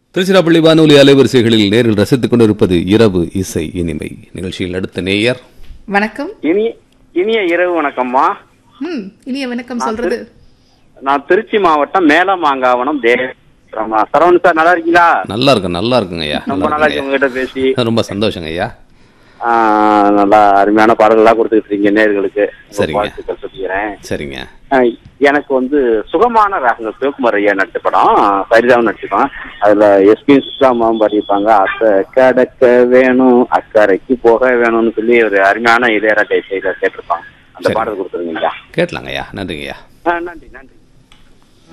திருச்சிராப்பள்ளி வானொலி அலைவரிசைகளில் நேரில் ரசித்துக் கொண்டிருப்பது இரவு இசை இனிமை நிகழ்ச்சியில் அடுத்த நேயர் வணக்கம் இனி இனிய இரவு வணக்கம்மா ம் இனிய வணக்கம் சொல்றது நான் திருச்சி மாவட்டம் மேலமாங்காவனம் தேவ சரவணன் சார் நல்லா இருக்கீங்களா நல்லா இருக்கு நல்லா இருக்குங்க ஐயா ரொம்ப நல்லா நல்லா இருக்கு இருக்குங்க உங்ககிட்ட பேசி ஐயா. ரொம்ப சந்தோஷங்க ஐயா ஆ, நல்லா அருமையான பாடல்கள்லாம் கொடுத்துட்டு இருக்கீங்க நேர்களுக்கு உங்க சரிங்க. வாழ்த்துக்கள் சொல்லிக்கிறேன் சரிங்க ஆ, எனக்கு வந்து சுகமான ராகங்கள் சிவகுமார் ஐயா நடிச்ச படம் சரிதாவும் நடிச்சிருப்பான் அதுல எஸ்பி சுஷ்லாமாவும் பாடியிருப்பாங்க அத்தை கடக்க வேணும் அக்கறைக்கு போக வேணும்னு சொல்லி ஒரு அருமையான இளையராஜா இசையில கேட்டிருப்பாங்க அந்த சரி. பாடல் கொடுத்துருங்க ஐயா கேட்கலாங்க ஐயா நன்றிங்க ஐயா ஆ, நன்றி நன்றி